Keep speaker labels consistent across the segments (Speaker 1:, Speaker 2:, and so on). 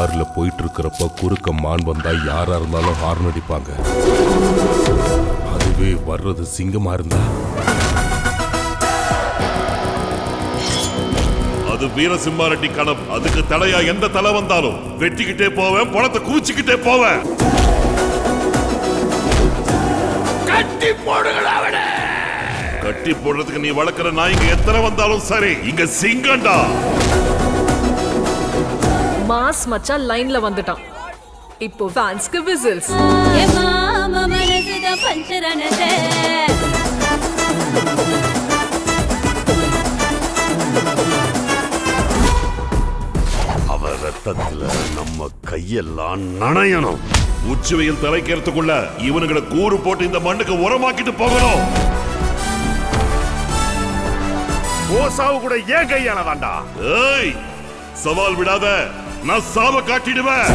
Speaker 1: கார்ல போயிட்டு இருக்கிறப்ப குறுக்க மான் வந்தா யாரா இருந்தாலும் ஹார்ன் அடிப்பாங்க அதுவே வர்றது சிங்கமா இருந்தா
Speaker 2: அது வீரசிம்மாரெட்டி கணம் அதுக்கு தடையா எந்த தலை வந்தாலும் வெட்டிக்கிட்டே போவேன் பணத்தை குவிச்சுக்கிட்டே போவேன்
Speaker 3: கட்டி போடுங்களா அவனை
Speaker 2: கட்டி போடுறதுக்கு நீ வளர்க்குற நாய்ங்க எத்தனை வந்தாலும் சரி இங்க சிங்கண்டா
Speaker 4: மாஸ் மச்சான் லைன்ல வந்துட்டான் இப்போ ஃபேன்ஸ்க்கு விசில்ஸ்
Speaker 5: என் மாமா மனசுதான் பஞ்சரானதே
Speaker 3: அவ ரத்தத்துல நம்ம கையெல்லாம் நனையணும்
Speaker 2: உச்சி வெயில் தலைக்கிறதுக்குள்ள இவனுங்களை கூறு போட்டு இந்த மண்ணுக்கு உரமாக்கிட்டு போகணும்
Speaker 3: ஓசாவு கூட ஏன் கையால தாண்டா
Speaker 2: ஏய் சவால் விடாத நான் சாவ காட்டிடுவேன்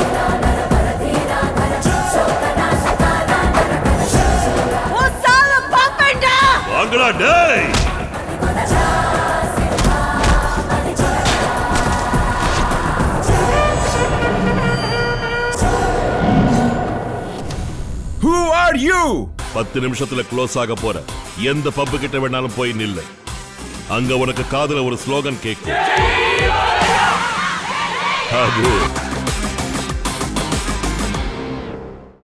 Speaker 5: உன் சாவ பாப்பேன்டா
Speaker 2: வாங்கடா டேய்
Speaker 6: Who are you?
Speaker 2: பத்து நிமிஷத்துல க்ளோஸ் ஆக போற எந்த பப்பு கிட்ட வேணாலும் போய் நில்லு அங்க உனக்கு காதுல ஒரு ஸ்லோகன் கேட்கும் அது